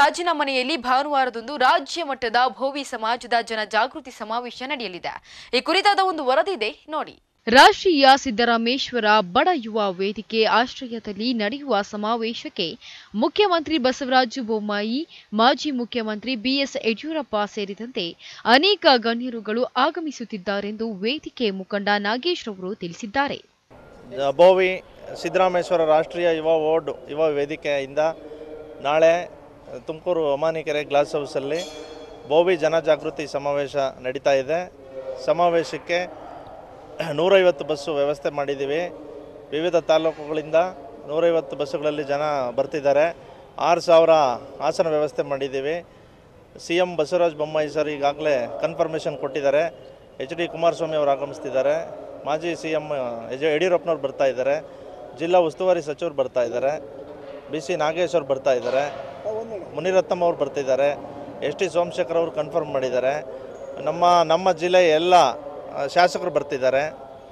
ಗಾಜಿನ ಮನೆಯಲ್ಲಿ ಭಾನುವಾರದಂದು ರಾಜ್ಯ ಮಟ್ಟದ ಭೋವಿ ಸಮಾಜದ ಜನ ಜಾಗೃತಿ ಸಮಾವೇಶ ನಡೆಯಲಿದೆ ಈ ಕುರಿತಾದ ಒಂದು ವರದಿ ಇದೆ ನೋಡಿ ರಾಷ್ಟ್ರೀಯ ಸಿದ್ದರಾಮೇಶ್ವರ ಬಡ ಯುವ ವೇದಿಕೆ ಆಶ್ರಯದಲ್ಲಿ ನಡೆಯುವ ಸಮಾವೇಶಕ್ಕೆ ಮುಖ್ಯಮಂತ್ರಿ ಬಸವರಾಜ ಬೊಮ್ಮಾಯಿ ಮಾಜಿ ಮುಖ್ಯಮಂತ್ರಿ ಬಿಎಸ್ ಯಡಿಯೂರಪ್ಪ ಸೇರಿದಂತೆ ಅನೇಕ ಗಣ್ಯರುಗಳು ಆಗಮಿಸುತ್ತಿದ್ದಾರೆಂದು ವೇದಿಕೆ ಮುಖಂಡ ನಾಗೇಶ್ ರವರು ತಿಳಿಸಿದ್ದಾರೆ ಬೋವಿ ಸಿದ್ದರಾಮೇಶ್ವರ ರಾಷ್ಟ್ರೀಯ ಯುವ ಓಡ್ ಯುವ ವೇದಿಕೆಯಿಂದ ನಾಳೆ ತುಮಕೂರು ಅಮಾನಿಕೆರೆ ಗ್ಲಾಸ್ ಹೌಸಲ್ಲಿ ಬೋವಿ ಜನಜಾಗೃತಿ ಸಮಾವೇಶ ನಡೀತಾ ಇದೆ ಸಮಾವೇಶಕ್ಕೆ ನೂರೈವತ್ತು ಬಸ್ಸು ವ್ಯವಸ್ಥೆ ಮಾಡಿದ್ದೀವಿ ವಿವಿಧ ತಾಲೂಕುಗಳಿಂದ ನೂರೈವತ್ತು ಬಸ್ಸುಗಳಲ್ಲಿ ಜನ ಬರ್ತಿದ್ದಾರೆ ಆರು ಸಾವಿರ ಆಸನ ವ್ಯವಸ್ಥೆ ಮಾಡಿದ್ದೀವಿ C M Basavaraj Bommai sir ಈಗಾಗಲೇ ಕನ್ಫರ್ಮೇಷನ್ ಕೊಟ್ಟಿದ್ದಾರೆ ಎಚ್ ಡಿ ಕುಮಾರಸ್ವಾಮಿ ಅವರು ಆಗಮಿಸ್ತಿದ್ದಾರೆ ಮಾಜಿ ಸಿ ಎಂ ಯಡಿಯೂರಪ್ಪನವ್ರು ಬರ್ತಾ ಇದ್ದಾರೆ ಜಿಲ್ಲಾ ಉಸ್ತುವಾರಿ ಸಚಿವರು ಬರ್ತಾ ಇದ್ದಾರೆ ಬಿ ಸಿ ನಾಗೇಶ್ ಅವ್ರು ಬರ್ತಾ ಇದ್ದಾರೆ ಮುನಿರತ್ನಮ್ ಅವ್ರು ಬರ್ತಿದ್ದಾರೆ ಎಸ್ ಟಿ ಸೋಮಶೇಖರ್ ಅವರು ಕನ್ಫರ್ಮ್ ಮಾಡಿದ್ದಾರೆ ನಮ್ಮ ನಮ್ಮ ಜಿಲ್ಲೆಯ ಎಲ್ಲ ಆ, ಶಾಸಕರು ಬರ್ತಿದ್ದಾರೆ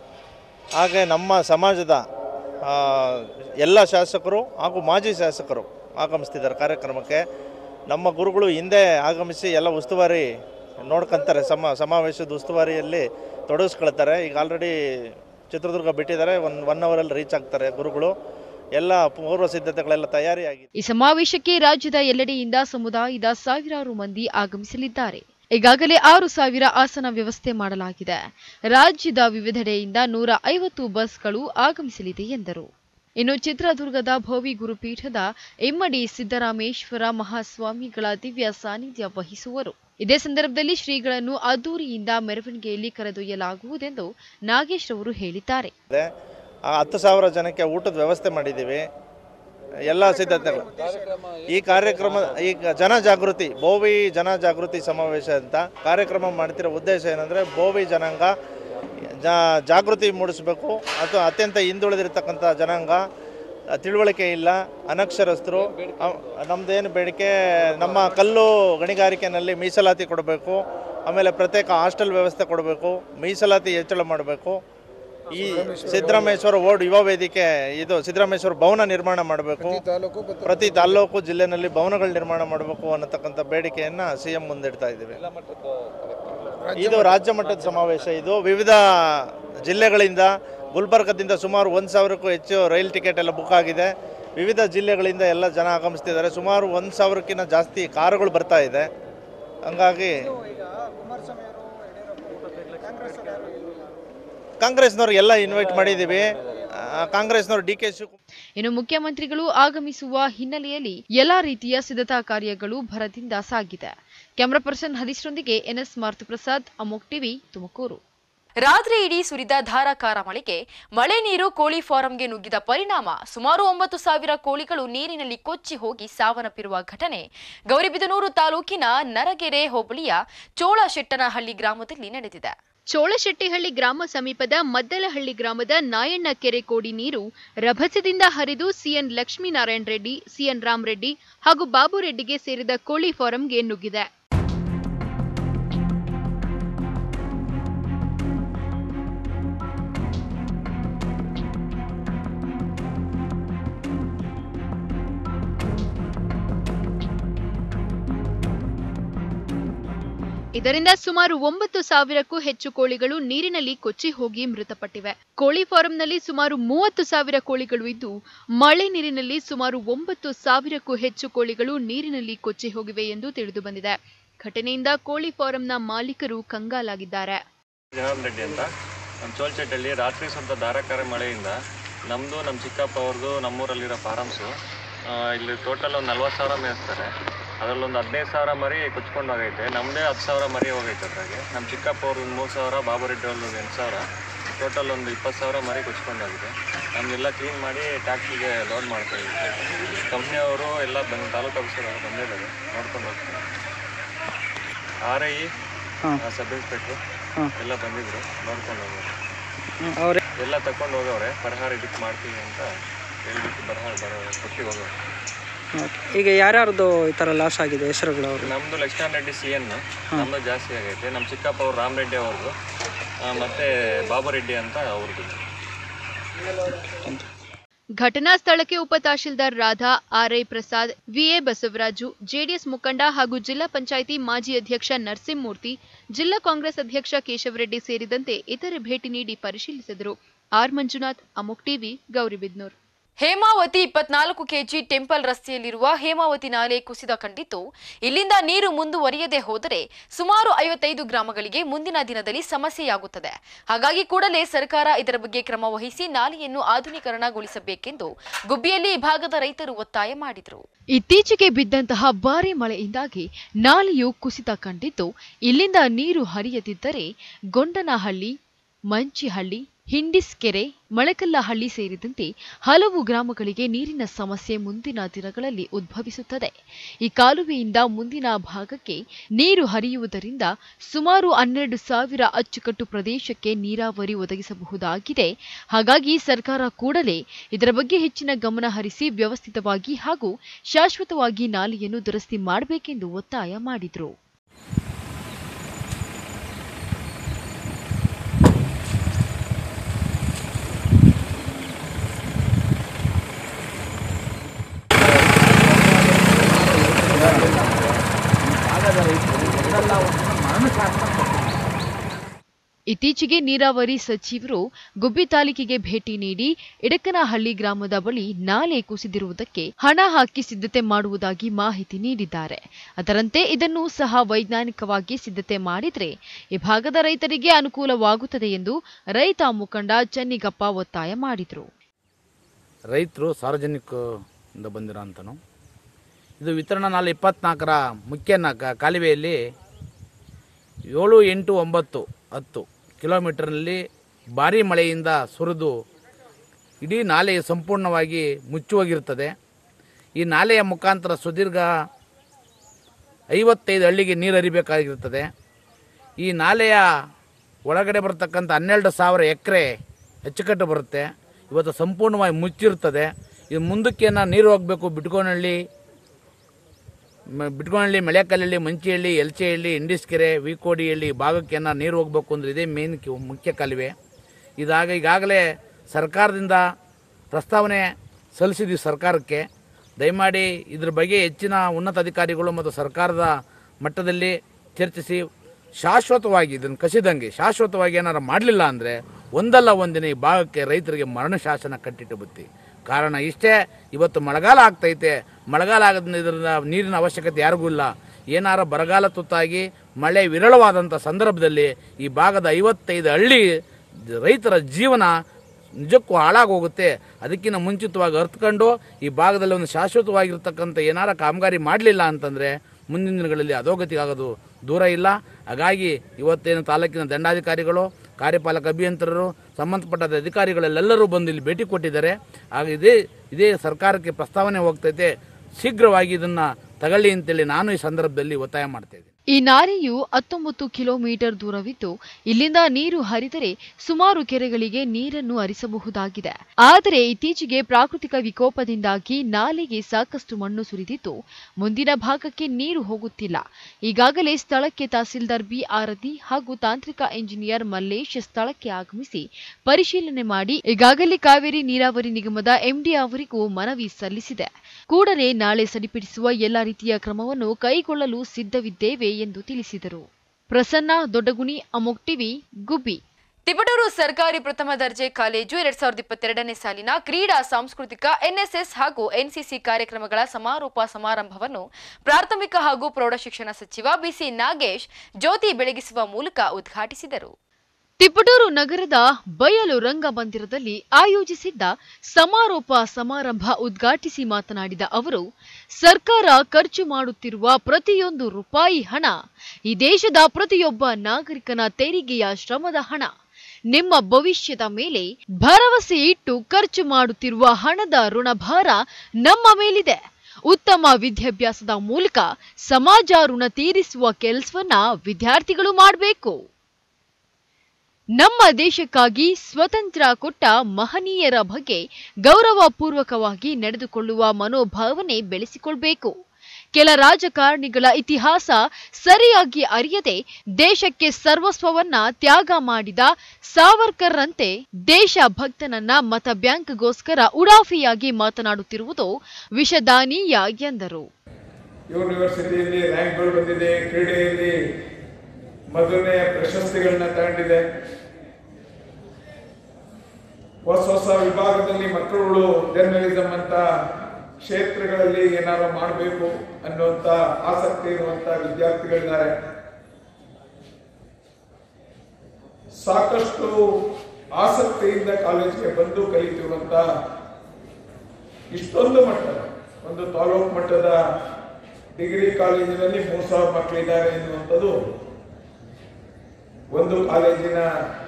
ಹಾಗೆ ನಮ್ಮ ಸಮಾಜದ ಆ, ಎಲ್ಲ ಶಾಸಕರು ಹಾಗೂ ಮಾಜಿ ಶಾಸಕರು ಆಗಮಿಸ್ತಿದ್ದಾರೆ ಕಾರ್ಯಕ್ರಮಕ್ಕೆ ನಮ್ಮ ಗುರುಗಳು ಹಿಂದೆ ಆಗಮಿಸಿ ಎಲ್ಲ ಉಸ್ತುವಾರಿ ನೋಡ್ಕೊಂತಾರೆ ಸಮ ಸಮಾವೇಶದ ಉಸ್ತುವಾರಿಯಲ್ಲಿ ತೊಡಗಿಸ್ಕೊಳ್ತಾರೆ ಈಗ ಆಲ್ರೆಡಿ ಚಿತ್ರದುರ್ಗ ಬಿಟ್ಟಿದ್ದಾರೆ ಒನ್ ಒನ್ ಅವರಲ್ಲಿ ರೀಚ್ ಆಗ್ತಾರೆ ಗುರುಗಳು ಎಲ್ಲ ಪೂರ್ವ ಸಿದ್ಧತೆಗಳೆಲ್ಲ ತಯಾರಿಯಾಗಿದೆ ಈ ಸಮಾವೇಶಕ್ಕೆ ರಾಜ್ಯದ ಎಲ್ಲೆಡೆಯಿಂದ ಸಮುದಾಯದ ಸಾವಿರಾರು ಮಂದಿ ಆಗಮಿಸಲಿದ್ದಾರೆ ಈಗಾಗಲೇ ಆರು ಸಾವಿರ ಆಸನ ವ್ಯವಸ್ಥೆ ಮಾಡಲಾಗಿದೆ ರಾಜ್ಯದ ವಿವಿಧೆಡೆಯಿಂದ ನೂರ ಐವತ್ತು ಬಸ್ಗಳು ಆಗಮಿಸಲಿದೆ ಎಂದರು ಇನ್ನು ಚಿತ್ರದುರ್ಗದ ಭೋವಿ ಗುರುಪೀಠದ ಇಮ್ಮಡಿ ಸಿದ್ದರಾಮೇಶ್ವರ ಮಹಾಸ್ವಾಮಿಗಳ ದಿವ್ಯ ಸಾನ್ನಿಧ್ಯ ವಹಿಸುವರು ಇದೇ ಸಂದರ್ಭದಲ್ಲಿ ಶ್ರೀಗಳನ್ನು ಅದ್ದೂರಿಯಿಂದ ಮೆರವಣಿಗೆಯಲ್ಲಿ ಕರೆದೊಯ್ಯಲಾಗುವುದೆಂದು ನಾಗೇಶ್ ರವರು ಹೇಳಿದ್ದಾರೆ ಇದೆ ಆ ಹತ್ತು ಸಾವಿರ ಜನಕ್ಕೆ ಊಟದ ವ್ಯವಸ್ಥೆ ಮಾಡಿದ್ದೀವಿ ಎಲ್ಲ ಸಿದ್ಧತೆಗಳು ಈ ಕಾರ್ಯಕ್ರಮ ಈಗ ಜನಜಾಗೃತಿ ಬೋವಿ ಜನಜಾಗೃತಿ ಸಮಾವೇಶ ಅಂತ ಕಾರ್ಯಕ್ರಮ ಮಾಡ್ತಿರೋ ಉದ್ದೇಶ ಏನಂದರೆ ಬೋವಿ ಜನಾಂಗ ಜಾ- ಜಾಗೃತಿ ಮೂಡಿಸಬೇಕು ಅಥವಾ ಅತ್ಯಂತ ಹಿಂದುಳಿದಿರ್ತಕ್ಕಂಥ ಜನಾಂಗ ಆ, ತಿಳುವಳಿಕೆ ಇಲ್ಲ ಅನಕ್ಷರಸ್ಥರು ಅವ್- ನಮ್ದೇನು ಬೇಡಿಕೆ ನಮ್ಮ ಕಲ್ಲು ಗಣಿಗಾರಿಕೆನಲ್ಲಿ ಮೀಸಲಾತಿ ಕೊಡಬೇಕು ಆಮೇಲೆ ಪ್ರತ್ಯೇಕ ಹಾಸ್ಟೆಲ್ ವ್ಯವಸ್ಥೆ ಕೊಡಬೇಕು ಮೀಸಲಾತಿ ಹೆಚ್ಚಳ ಮಾಡಬೇಕು ಈ ಸಿದ್ದರಾಮೇಶ್ವರ ಓಡ್ ಯುವ ವೇದಿಕೆ ಇದು ಸಿದ್ದರಾಮೇಶ್ವರ ಭವನ ನಿರ್ಮಾಣ ಮಾಡಬೇಕು ಪ್ರತಿ ತಾಲ್ಲೂಕು ಜಿಲ್ಲೆನಲ್ಲಿ ಭವನಗಳು ನಿರ್ಮಾಣ ಮಾಡಬೇಕು ಅನ್ನತಕ್ಕಂಥ ಬೇಡಿಕೆಯನ್ನ ಸಿ ಎಂ ಮುಂದಿಡ್ತಾ ಇದ್ದೀವಿ ಇದು ರಾಜ್ಯ ಮಟ್ಟದ ಸಮಾವೇಶ ಇದು ವಿವಿಧ ಜಿಲ್ಲೆಗಳಿಂದ ಗುಲ್ಬರ್ಗದಿಂದ ಸುಮಾರು ಒಂದು ಸಾವಿರಕ್ಕೂ ಹೆಚ್ಚು ರೈಲ್ ಟಿಕೆಟ್ ಎಲ್ಲ ಬುಕ್ ಆಗಿದೆ ವಿವಿಧ ಜಿಲ್ಲೆಗಳಿಂದ ಎಲ್ಲ ಜನ ಆಗಮಿಸ್ತಿದ್ದಾರೆ ಸುಮಾರು ಒಂದು ಸಾವಿರಕ್ಕಿಂತ ಜಾಸ್ತಿ ಕಾರುಗಳು ಬರ್ತಾ ಇದೆ ಹಂಗಾಗಿ ಕಾಂಗ್ರೆಸ್ನವ್ರು ಎಲ್ಲ ಇನ್ವೈಟ್ ಮಾಡಿದ್ದೀವಿ ಆ, ಕಾಂಗ್ರೆಸ್ನವ್ರು ಡಿ ಕೆ ಶಿವಕುಮಾರ್ ಇನ್ನು ಮುಖ್ಯಮಂತ್ರಿಗಳು ಆಗಮಿಸುವ ಹಿನ್ನೆಲೆಯಲ್ಲಿ ಎಲ್ಲಾ ರೀತಿಯ ಸಿದ್ಧತಾ ಕಾರ್ಯಗಳು ಭರದಿಂದ ಸಾಗಿದೆ ಕ್ಯಾಮರಾ ಪರ್ಸನ್ ಹರೀಶ್ರೊಂದಿಗೆ ಎನ್ಎಸ್ ಮಾರುತಿಪ್ರಸಾದ್ ಅಮೋಕ್ ಟಿವಿ ತುಮಕೂರು ರಾತ್ರಿ ಇಡೀ ಸುರಿದ ಧಾರಾಕಾರ ಮಳೆಗೆ ಮಳೆ ನೀರು ಕೋಳಿ ಫಾರಂಗೆ ನುಗ್ಗಿದ ಪರಿಣಾಮ ಸುಮಾರು ಒಂಬತ್ತು ಸಾವಿರ ಕೋಳಿಗಳು ನೀರಿನಲ್ಲಿ ಕೊಚ್ಚಿ ಹೋಗಿ ಸಾವನ್ನಪ್ಪಿರುವ ಘಟನೆ ಗೌರಿಬಿದನೂರು ತಾಲೂಕಿನ ನರಗೆರೆ ಹೋಬಳಿಯ ಚೋಳಶೆಟ್ಟನಹಳ್ಳಿ ಗ್ರಾಮದಲ್ಲಿ ನಡೆದಿದೆ ಚೋಳಶೆಟ್ಟಿಹಳ್ಳಿ ಗ್ರಾಮ ಸಮೀಪದ ಮದ್ದಲಹಳ್ಳಿ ಗ್ರಾಮದ ನಾಯಣ್ಣ ಕೆರೆ ಕೋಡಿ ನೀರು ರಭಸದಿಂದ ಹರಿದು ಸಿಎನ್ ಲಕ್ಷ್ಮೀನಾರಾಯಣ ರೆಡ್ಡಿ ಸಿಎನ್ ರಾಮರೆಡ್ಡಿ ಹಾಗೂ ಬಾಬು ರೆಡ್ಡಿಗೆ ಸೇರಿದ ಕೋಳಿ ಫಾರಂಗೆ ನುಗ್ಗಿದೆ ಇದರಿಂದ ಸುಮಾರು ಒಂಬತ್ತು ಸಾವಿರಕ್ಕೂ ಹೆಚ್ಚು ಕೋಳಿಗಳು ನೀರಿನಲ್ಲಿ ಕೊಚ್ಚಿ ಹೋಗಿ ಮೃತಪಟ್ಟಿವೆ ಕೋಳಿ ಫಾರಂನಲ್ಲಿ ಸುಮಾರು ಮೂವತ್ತು ಸಾವಿರ ಕೋಳಿಗಳು ಇದ್ದು ಮಳೆ ನೀರಿನಲ್ಲಿ ಸುಮಾರು ಒಂಬತ್ತು ಸಾವಿರಕ್ಕೂ ಹೆಚ್ಚು ಕೋಳಿಗಳು ನೀರಿನಲ್ಲಿ ಕೊಚ್ಚಿ ಹೋಗಿವೆ ಎಂದು ತಿಳಿದು ಬಂದಿದೆ ಘಟನೆಯಿಂದ ಕೋಳಿ ಫಾರಂನ ಮಾಲೀಕರು ಕಂಗಾಲಾಗಿದ್ದಾರೆ ಜನಾರ್ದನ್ ರೆಡ್ಡಿ ಅಂತ ನಮ್ಮ ಚೋಲ್ಚೆಟ್ಟಲ್ಲಿ ರಾತ್ರಿ ಸ್ವಲ್ಪ ಧಾರಾಕಾರ ಮಳೆಯಿಂದ ನಮ್ಮದು ನಮ್ಮ ಚಿಕ್ಕಪ್ಪ ಅವ್ರದ್ದು ನಮ್ಮೂರಲ್ಲಿರೋ ಫಾರಮ್ಸು ಇಲ್ಲಿ ಟೋಟಲ್ ಒಂದು ನಲ್ವತ್ತು ಸಾವಿರ ಮೇಯಿಸ್ತಾರೆ ಅದರಲ್ಲೊಂದು ಹದಿನೈದು ಸಾವಿರ ಮರಿ ಕೊಚ್ಕೊಂಡು ಹೋಗೈತೆ ನಮ್ಮದೇ ಹತ್ತು ಸಾವಿರ ಮರಿ ಹೋಗೈತೆ ಅದ್ರಾಗೆ ನಮ್ಮ ಚಿಕ್ಕಪ್ಪ ಅವ್ರದ್ದು ಒಂದು ಮೂರು ಸಾವಿರ ಬಾಬು ರೆಡ್ಡಿ ಅವ್ರದ್ದು ಒಂದು ಎಂಟು ಸಾವಿರ ಟೋಟಲ್ ಒಂದು ಇಪ್ಪತ್ತು ಸಾವಿರ ಮರಿ ಕೊಚ್ಕೊಂಡೋಗಿದೆ ನಮ್ದೆಲ್ಲ ಕ್ಲೀನ್ ಮಾಡಿ ಟ್ಯಾಕ್ಸಿಗೆ ಲೋಡ್ ಮಾಡ್ತಾ ಇದ್ದೀವಿ ಕಂಪ್ನಿಯವರು ಎಲ್ಲ ಬಂದು ತಾಲೂಕು ಆಫೀಸರ್ ಅವ್ರು ಬಂದಿದ್ದಾರೆ ನೋಡ್ಕೊಂಡು ಹೋಗ್ತಾರೆ ಆರ್ ಐ ಸಬ್ ಇನ್ಸ್ಪೆಕ್ಟ್ರು ಎಲ್ಲ ಬಂದಿದ್ರು ನೋಡ್ಕೊಂಡು ಹೋಗೋರು ಎಲ್ಲ ತಕೊಂಡು ಹೋಗವ್ರೆ ಪರಿಹಾರ ಇದಕ್ಕೆ ಮಾಡ್ತೀವಿ ಅಂತ ಹೇಳ್ಬಿಟ್ಟು ಬರಹ ಬರೋ ಕೊಟ್ಟು ಹೋಗವ್ರೆ ಈಗ ಯಾರ್ಯಾರ್ದು ಈ ಥರ ಲಾಸ್ ಆಗಿದೆ ಹೆಸರುಗಳು ಅವರು ನಮ್ದು ಲಕ್ಷ್ಮಣ ರೆಡ್ಡಿ ಸಿ ಎನ್ ನಮ್ದು ಜಾಸ್ತಿ ಆಗೈತೆ ನಮ್ಮ ಚಿಕ್ಕಪ್ಪ ಅವ್ರು ರಾಮ್ ರೆಡ್ಡಿ ಅವ್ರದ್ದು ಆ, ಮತ್ತೆ ಬಾಬು ರೆಡ್ಡಿ ಅಂತ ಅವ್ರದ್ದು ಘಟನಾ ಸ್ಥಳಕ್ಕೆ ಉಪ tahsildar Radha R I Prasad V A Basavaraju JDS ಮುಖಂಡ ಹಾಗೂ ಜಿಲ್ಲಾ ಪಂಚಾಯಿತಿ ಮಾಜಿ ಅಧ್ಯಕ್ಷ ನರಸಿಂಹಮೂರ್ತಿ ಜಿಲ್ಲಾ ಕಾಂಗ್ರೆಸ್ ಅಧ್ಯಕ್ಷ ಕೇಶವರೆಡ್ಡಿ ಸೇರಿದಂತೆ ಇತರೆ ಭೇಟಿ ನೀಡಿ ಪರಿಶೀಲಿಸಿದರು ಆರ್ ಮಂಜುನಾಥ್ ಅಮೋಕ್ ಟಿವಿ ಗೌರಿಬಿದ್ನೂರ್ ಹೇಮಾವತಿ ಇಪ್ಪತ್ನಾಲ್ಕು ಕೆಜಿ ಟೆಂಪಲ್ ರಸ್ತೆಯಲ್ಲಿರುವ ಹೇಮಾವತಿ ನಾಲೆ ಕುಸಿದ ಕಂಡಿದ್ದು ಇಲ್ಲಿಂದ ನೀರು ಮುಂದುವರಿಯದೆ ಹೋದರೆ ಸುಮಾರು ಐವತ್ತೈದು ಗ್ರಾಮಗಳಿಗೆ ಮುಂದಿನ ದಿನದಲ್ಲಿ ಸಮಸ್ಯೆಯಾಗುತ್ತದೆ ಹಾಗಾಗಿ ಕೂಡಲೇ ಸರ್ಕಾರ ಇದರ ಬಗ್ಗೆ ಕ್ರಮ ವಹಿಸಿ ನಾಲೆಯನ್ನು ಆಧುನೀಕರಣಗೊಳಿಸಬೇಕೆಂದು ಗುಬ್ಬಿಯಲ್ಲಿ ಈ ಭಾಗದ ರೈತರು ಒತ್ತಾಯ ಮಾಡಿದರು ಇತ್ತೀಚೆಗೆ ಬಿದ್ದಂತಹ ಭಾರಿ ಮಳೆಯಿಂದಾಗಿ ನಾಲೆಯು ಕುಸಿತ ಕಂಡಿದ್ದು ಇಲ್ಲಿಂದ ನೀರು ಹರಿಯದಿದ್ದರೆ ಗೊಂಡನಹಳ್ಳಿ ಮಂಚಿಹಳ್ಳಿ ಹಿಂಡಿಸ್ಕೆರೆ ಮಳೆಕಲ್ಲಹಳ್ಳಿ ಸೇರಿದಂತೆ ಹಲವು ಗ್ರಾಮಗಳಿಗೆ ನೀರಿನ ಸಮಸ್ಯೆ ಮುಂದಿನ ದಿನಗಳಲ್ಲಿ ಉದ್ಭವಿಸುತ್ತದೆ ಈ ಕಾಲುವೆಯಿಂದ ಮುಂದಿನ ಭಾಗಕ್ಕೆ ನೀರು ಹರಿಯುವುದರಿಂದ ಸುಮಾರು ಹನ್ನೆರಡು ಸಾವಿರ ಅಚ್ಚುಕಟ್ಟು ಪ್ರದೇಶಕ್ಕೆ ನೀರಾವರಿ ಒದಗಿಸಬಹುದಾಗಿದೆ ಹಾಗಾಗಿ ಸರ್ಕಾರ ಕೂಡಲೇ ಇದರ ಬಗ್ಗೆ ಹೆಚ್ಚಿನ ಗಮನ ಹರಿಸಿ ವ್ಯವಸ್ಥಿತವಾಗಿ ಹಾಗೂ ಶಾಶ್ವತವಾಗಿ ನಾಲೆಯನ್ನು ದುರಸ್ತಿ ಮಾಡಬೇಕೆಂದು ಒತ್ತಾಯ ಮಾಡಿದರು ಇತ್ತೀಚೆಗೆ ನೀರಾವರಿ ಸಚಿವರು ಗುಬ್ಬಿ ತಾಲೂಕಿಗೆ ಭೇಟಿ ನೀಡಿ ಇಡಕನಹಳ್ಳಿ ಗ್ರಾಮದ ಬಳಿ ನಾಲೆ ಕುಸಿದಿರುವುದಕ್ಕೆ ಹಣ ಹಾಕಿ ಸಿದ್ಧತೆ ಮಾಡುವುದಾಗಿ ಮಾಹಿತಿ ನೀಡಿದ್ದಾರೆ ಅದರಂತೆ ಇದನ್ನು ಸಹ ವೈಜ್ಞಾನಿಕವಾಗಿ ಸಿದ್ಧತೆ ಮಾಡಿದ್ರೆ ಈ ಭಾಗದ ರೈತರಿಗೆ ಅನುಕೂಲವಾಗುತ್ತದೆ ಎಂದು ರೈತ ಮುಖಂಡ ಚೆನ್ನಿಗಪ್ಪ ಒತ್ತಾಯ ಮಾಡಿದರು ರೈತರು ಸಾರ್ವಜನಿಕದಿಂದ ಬಂದಿರೋ ಅಂತನು ಇದು ವಿತರಣಾ ನಾಲೆ ಇಪ್ಪತ್ನಾಲ್ಕರ ಮುಖ್ಯ ನ- ಕ- ಕಾಲುವೆಯಲ್ಲಿ ಏಳು ಎಂಟು ಒಂಬತ್ತು ಹತ್ತು ಕಿಲೋಮೀಟರ್ನಲ್ಲಿ ಭಾರೀ ಮಳೆಯಿಂದ ಸುರಿದು ಇಡೀ ನಾಲೆ ಸಂಪೂರ್ಣವಾಗಿ ಮುಚ್ಚುಹೋಗಿರ್ತದೆ ಈ ನಾಲೆಯ ಮುಖಾಂತರ ಸುದೀರ್ಘ ಐವತ್ತೈದು ಹಳ್ಳಿಗೆ ನೀರು ಹರಿಬೇಕಾಗಿರ್ತದೆ ಈ ನಾಲೆಯ ಒಳಗಡೆ ಬರ್ತಕ್ಕಂಥ ಹನ್ನೆರಡು ಸಾವಿರ ಎಕರೆ ಅಚ್ಚುಕಟ್ಟು ಬರುತ್ತೆ ಇವತ್ತು ಸಂಪೂರ್ಣವಾಗಿ ಮುಚ್ಚಿರ್ತದೆ ಇದು ಮುಂದಕ್ಕೇನ ನೀರು ಹೋಗಬೇಕು ಬಿಟ್ಕೋನಹಳ್ಳಿ ಮ- ಬಿಟ್ಕೋನಹಳ್ಳಿ ಮಳೆಕಲ್ಲಹಳ್ಳಿ ಮಂಚಿಹಳ್ಳಿ ಎಲ್ಚೆಹಳ್ಳಿ ಇಂಡಿಸ್ಕೆರೆ ವಿಕೋಡಿಹಳ್ಳಿ ಭಾಗಕ್ಕೇನ ನೀರು ಹೋಗಬೇಕು ಅಂದರೆ ಇದೇ ಮೇನ್ ಕಿ- ಮುಖ್ಯ ಕಾಲುವೆ ಇದಾಗ ಈಗಾಗಲೇ ಸರ್ಕಾರದಿಂದ ಪ್ರಸ್ತಾವನೆ ಸಲ್ಲಿಸಿದ್ವಿ ಸರ್ಕಾರಕ್ಕೆ ದಯಮಾಡಿ ಇದ್ರ ಬಗ್ಗೆ ಹೆಚ್ಚಿನ ಉನ್ನತ ಅಧಿಕಾರಿಗಳು ಮತ್ತು ಸರ್ಕಾರದ ಮಟ್ಟದಲ್ಲಿ ಚರ್ಚಿಸಿ ಶಾಶ್ವತವಾಗಿ ಇದನ್ನು ಕಸಿದಂಗೆ ಶಾಶ್ವತವಾಗಿ ಏನಾರು ಮಾಡಲಿಲ್ಲ ಅಂದರೆ ಒಂದಲ್ಲ ಒಂದಿನ ಈ ಭಾಗಕ್ಕೆ ರೈತರಿಗೆ ಮರಣ ಶಾಸನ ಕಟ್ಟಿಟ್ಟು ಬತ್ತಿ ಕಾರಣ ಇಷ್ಟೇ ಇವತ್ತು ಮಳೆಗಾಲ ಆಗ್ತೈತೆ ಮಳೆಗಾಲ ಆಗದ ಇದರಿಂದ ನೀರಿನ ಅವಶ್ಯಕತೆ ಯಾರಿಗೂ ಇಲ್ಲ ಏನಾರ ಬರಗಾಲ ತುತ್ತಾಗಿ ಮಳೆ ವಿರಳವಾದಂಥ ಸಂದರ್ಭದಲ್ಲಿ ಈ ಭಾಗದ ಐವತ್ತೈದು ಹಳ್ಳಿ ರೈತರ ಜೀವನ ನಿಜಕ್ಕೂ ಹಾಳಾಗೋಗುತ್ತೆ ಅದಕ್ಕಿಂತ ಮುಂಚಿತವಾಗಿ ಅರ್ಥಕೊಂಡು ಈ ಭಾಗದಲ್ಲಿ ಒಂದು ಶಾಶ್ವತವಾಗಿರ್ತಕ್ಕಂಥ ಏನಾರ ಕಾಮಗಾರಿ ಮಾಡಲಿಲ್ಲ ಅಂತಂದರೆ ಮುಂದಿನ ದಿನಗಳಲ್ಲಿ ಅಧೋಗತಿಗಾಗೋದು ದೂರ ಇಲ್ಲ ಹಾಗಾಗಿ ಇವತ್ತೇನು ತಾಲೂಕಿನ ದಂಡಾಧಿಕಾರಿಗಳು ಕಾರ್ಯಪಾಲಕ ಅಭಿಯಂತರರು ಸಂಬಂಧಪಟ್ಟ ಅಧಿಕಾರಿಗಳೆಲ್ಲರೂ ಬಂದು ಇಲ್ಲಿ ಭೇಟಿ ಕೊಟ್ಟಿದ್ದಾರೆ ಆಗ ಇದೇ ಇದೇ ಸರ್ಕಾರಕ್ಕೆ ಪ್ರಸ್ತಾವನೆ ಹೋಗ್ತೈತೆ ಶೀಘ್ರವಾಗಿ ಇದನ್ನು ತಗೊಳ್ಳಿ ಅಂತೇಳಿ ನಾನು ಈ ಸಂದರ್ಭದಲ್ಲಿ ಒತ್ತಾಯ ಮಾಡ್ತಾ ಇದ್ದೀನಿ ಈ ನಾಲೆಯು ಹತ್ತೊಂಬತ್ತು ಕಿಲೋಮೀಟರ್ ದೂರವಿದ್ದು ಇಲ್ಲಿಂದ ನೀರು ಹರಿದರೆ ಸುಮಾರು ಕೆರೆಗಳಿಗೆ ನೀರನ್ನು ಹರಿಸಬಹುದಾಗಿದೆ ಆದರೆ ಇತ್ತೀಚೆಗೆ ಪ್ರಾಕೃತಿಕ ವಿಕೋಪದಿಂದಾಗಿ ನಾಲೆಗೆ ಸಾಕಷ್ಟು ಮಣ್ಣು ಸುರಿದಿದ್ದು ಮುಂದಿನ ಭಾಗಕ್ಕೆ ನೀರು ಹೋಗುತ್ತಿಲ್ಲ ಈಗಾಗಲೇ ಸ್ಥಳಕ್ಕೆ ತಹಸೀಲ್ದಾರ್ ಬಿ ಆರತಿ ಹಾಗೂ ತಾಂತ್ರಿಕ ಇಂಜಿನಿಯರ್ ಮಲ್ಲೇಶ್ ಸ್ಥಳಕ್ಕೆ ಆಗಮಿಸಿ ಪರಿಶೀಲನೆ ಮಾಡಿ ಈಗಾಗಲೇ ಕಾವೇರಿ ನೀರಾವರಿ ನಿಗಮದ ಎಂಡಿ ಅವರಿಗೂ ಮನವಿ ಸಲ್ಲಿಸಿದೆ ಕೂಡಲೇ ನಾಳೆ ಸರಿಪಡಿಸುವ ಎಲ್ಲ ರೀತಿಯ ಕ್ರಮವನ್ನು ಕೈಗೊಳ್ಳಲು ಸಿದ್ಧವಿದ್ದೇವೆ ಎಂದು ತಿಳಿಸಿದರು ಪ್ರಸನ್ನ ದೊಡ್ಡಗುಣಿ ಅಮೋಕ್ ಟಿವಿ ಗುಬ್ಬಿ ತಿಪಟೂರು ಸರ್ಕಾರಿ ಪ್ರಥಮ ದರ್ಜೆ ಕಾಲೇಜು ಎರಡ್ ಸಾವಿರದ ಇಪ್ಪತ್ತೆರಡನೇ ಸಾಲಿನ ಕ್ರೀಡಾ ಸಾಂಸ್ಕೃತಿಕ ಎನ್ಎಸ್ಎಸ್ ಹಾಗೂ ಎನ್ಸಿಸಿ ಕಾರ್ಯಕ್ರಮಗಳ ಸಮಾರೋಪ ಸಮಾರಂಭವನ್ನು ಪ್ರಾಥಮಿಕ ಹಾಗೂ ಪ್ರೌಢಶಿಕ್ಷಣ ಸಚಿವ ಬಿಸಿ ನಾಗೇಶ್ ಜ್ಯೋತಿ ಬೆಳಗಿಸುವ ಮೂಲಕ ಉದ್ಘಾಟಿಸಿದರು ತಿಪಟೂರು ನಗರದ ಬಯಲು ರಂಗಮಂದಿರದಲ್ಲಿ ಆಯೋಜಿಸಿದ್ದ ಸಮಾರೋಪ ಸಮಾರಂಭ ಉದ್ಘಾಟಿಸಿ ಮಾತನಾಡಿದ ಅವರು ಸರ್ಕಾರ ಖರ್ಚು ಮಾಡುತ್ತಿರುವ ಪ್ರತಿಯೊಂದು ರೂಪಾಯಿ ಹಣ ಈ ದೇಶದ ಪ್ರತಿಯೊಬ್ಬ ನಾಗರಿಕನ ತೆರಿಗೆಯ ಶ್ರಮದ ಹಣ ನಿಮ್ಮ ಭವಿಷ್ಯದ ಮೇಲೆ ಭರವಸೆ ಇಟ್ಟು ಖರ್ಚು ಮಾಡುತ್ತಿರುವ ಹಣದ ಋಣಭಾರ ನಮ್ಮ ಮೇಲಿದೆ ಉತ್ತಮ ವಿದ್ಯಾಭ್ಯಾಸದ ಮೂಲಕ ಸಮಾಜ ಋಣ ತೀರಿಸುವ ಕೆಲಸವನ್ನ ವಿದ್ಯಾರ್ಥಿಗಳು ಮಾಡಬೇಕು ನಮ್ಮ ದೇಶಕ್ಕಾಗಿ ಸ್ವತಂತ್ರ ಕೊಟ್ಟ ಮಹನೀಯರ ಬಗ್ಗೆ ಗೌರವಪೂರ್ವಕವಾಗಿ ನಡೆದುಕೊಳ್ಳುವ ಮನೋಭಾವನೆ ಬೆಳೆಸಿಕೊಳ್ಬೇಕು ಕೆಲ ರಾಜಕಾರಣಿಗಳ ಇತಿಹಾಸ ಸರಿಯಾಗಿ ಅರಿಯದೆ ದೇಶಕ್ಕೆ ಸರ್ವಸ್ವವನ್ನ ತ್ಯಾಗ ಮಾಡಿದ ಸಾವರ್ಕರ್ರಂತೆ ದೇಶ ಭಕ್ತನನ್ನ ಮತ ಬ್ಯಾಂಕ್ಗೋಸ್ಕರ ಉಡಾಫಿಯಾಗಿ ಮಾತನಾಡುತ್ತಿರುವುದು ವಿಷದಾನೀಯ ಎಂದರು ಯೂನಿವರ್ಸಿಟಿಯಲ್ಲಿ ರ್ಯಾಂಕ್ಗಳು ಬಂದಿದೆ ಕ್ರೀಡೆಯಲ್ಲಿ ಮೊದಲನೆಯ ಪ್ರಶಸ್ತಿಗಳನ್ನ ತಗೊಂಡಿದೆ ಹೊಸ ಹೊಸ ವಿಭಾಗದಲ್ಲಿ ಮಕ್ಕಳುಗಳು ಜರ್ನಲಿಸಂ ಅಂತ ಕ್ಷೇತ್ರಗಳಲ್ಲಿ ಏನಾದ್ರು ಮಾಡಬೇಕು ಅನ್ನುವಂತ ಆಸಕ್ತಿ ಇರುವಂತ ವಿದ್ಯಾರ್ಥಿಗಳಿದ್ದಾರೆ ಸಾಕಷ್ಟು ಆಸಕ್ತಿಯಿಂದ ಕಾಲೇಜಿಗೆ ಬಂದು ಕಲಿತಿರುವಂತ ಇಷ್ಟೊಂದು ಮಟ್ಟದ ಒಂದು ತಾಲೂಕು ಮಟ್ಟದ ಡಿಗ್ರಿ ಕಾಲೇಜಿನಲ್ಲಿ ಮೂರು ಸಾವಿರ ಮಕ್ಕಳಿದ್ದಾರೆ ಎನ್ನುವಂಥದ್ದು ಒಂದು ಕಾಲೇಜಿನ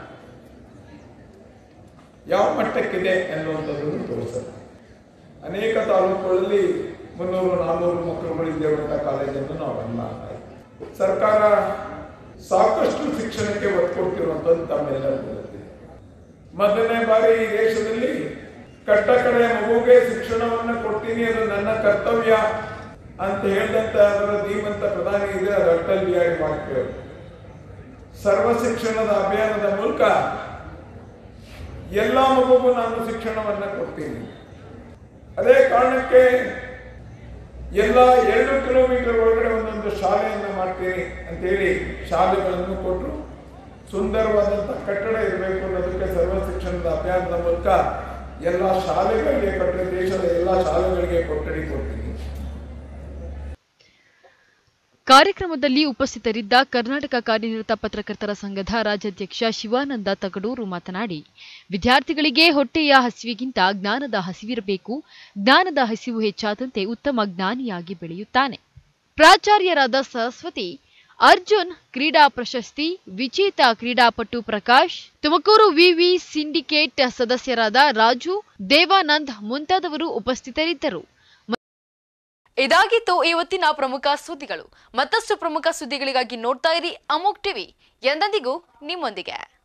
ಯಾವ ಮಟ್ಟಕ್ಕಿದೆ ಎನ್ನುವಂಥದ್ದನ್ನು ತೋರಿಸುತ್ತೆ ಅನೇಕ ತಾಲೂಕುಗಳಲ್ಲಿ ಮುನ್ನೂರು ನಾನ್ನೂರು ಮಕ್ಕಳುಗಳು ಇದ್ದೇವಂತ ಕಾಲೇಜನ್ನು ನಾವು ರನ್ ಮಾಡ್ತಾ ಇದ್ದೀವಿ ಸರ್ಕಾರ ಸಾಕಷ್ಟು ಶಿಕ್ಷಣಕ್ಕೆ ಒತ್ತು ಕೊಡ್ತಿರುವಂಥದ್ದು ತಮ್ಮೆಲ್ಲರಿಗೂ ಗೊತ್ತಿದೆ ಮೊದಲನೇ ಬಾರಿ ಈ ದೇಶದಲ್ಲಿ ಕಟ್ಟ ಕಡೆಯ ಮಗುಗೆ ಶಿಕ್ಷಣವನ್ನು ಕೊಡ್ತೀನಿ ಅದು ನನ್ನ ಕರ್ತವ್ಯ ಅಂತ ಹೇಳಿದಂತ ಅದರ ಧೀಮಂತ ಪ್ರಧಾನಿ ಇದೆ ಅದು ಅಟಲ್ ಬಿಹಾರಿ ವಾಜಪೇಯಿ ಅವರು. ಸರ್ವ ಶಿಕ್ಷಣದ ಅಭಿಯಾನದ ಮೂಲಕ ಎಲ್ಲ ಮಗುಗೂ ನಾನು ಶಿಕ್ಷಣವನ್ನ ಕೊಡ್ತೀನಿ ಅದೇ ಕಾರಣಕ್ಕೆ ಎಲ್ಲ ಎರಡು ಕಿಲೋಮೀಟರ್ ಒಳಗಡೆ ಒಂದೊಂದು ಶಾಲೆಯನ್ನ ಮಾಡ್ತೀನಿ ಅಂತೇಳಿ ಶಾಲೆಗಳನ್ನು ಕೊಟ್ಟರು ಸುಂದರವಾದಂಥ ಕಟ್ಟಡ ಇರಬೇಕು ಅನ್ನೋದಕ್ಕೆ ಸರ್ವ ಶಿಕ್ಷಣದ ಅಭಿಯಾನದ ಮೂಲಕ ಎಲ್ಲ ಶಾಲೆಗಳಿಗೆ ಕೊಟ್ಟರೆ ದೇಶದ ಎಲ್ಲ ಶಾಲೆಗಳಿಗೆ ಕೊಠಡಿ ಕೊಡ್ತೀನಿ ಕಾರ್ಯಕ್ರಮದಲ್ಲಿ ಉಪಸ್ಥಿತರಿದ್ದ ಕರ್ನಾಟಕ ಕಾರ್ಯನಿರತ ಪತ್ರಕರ್ತರ ಸಂಘದ ರಾಜ್ಯಾಧ್ಯಕ್ಷ ಶಿವಾನಂದ ತಗಡೂರು ಮಾತನಾಡಿ ವಿದ್ಯಾರ್ಥಿಗಳಿಗೆ ಹೊಟ್ಟೆಯ ಹಸಿವಿಗಿಂತ ಜ್ಞಾನದ ಹಸಿವಿರಬೇಕು ಜ್ಞಾನದ ಹಸಿವು ಹೆಚ್ಚಾದಂತೆ ಉತ್ತಮ ಜ್ಞಾನಿಯಾಗಿ ಬೆಳೆಯುತ್ತಾನೆ ಪ್ರಾಚಾರ್ಯರಾದ ಸರಸ್ವತಿ ಅರ್ಜುನ್ ಕ್ರೀಡಾ ಪ್ರಶಸ್ತಿ ವಿಜೇತ ಕ್ರೀಡಾಪಟು ಪ್ರಕಾಶ್ ತುಮಕೂರು ವಿವಿ ಸಿಂಡಿಕೇಟ್ ಸದಸ್ಯರಾದ ರಾಜು ದೇವಾನಂದ್ ಮುಂತಾದವರು ಉಪಸ್ಥಿತರಿದ್ದರು ಇದಾಗಿತ್ತು ಇವತ್ತಿನ ಪ್ರಮುಖ ಸುದ್ದಿಗಳು ಮತ್ತಷ್ಟು ಪ್ರಮುಖ ಸುದ್ದಿಗಳಿಗಾಗಿ ನೋಡ್ತಾ ಇರಿ ಅಮೋಕ್ ಟಿವಿ ಎಂದೆಂದಿಗೂ ನಿಮ್ಮೊಂದಿಗೆ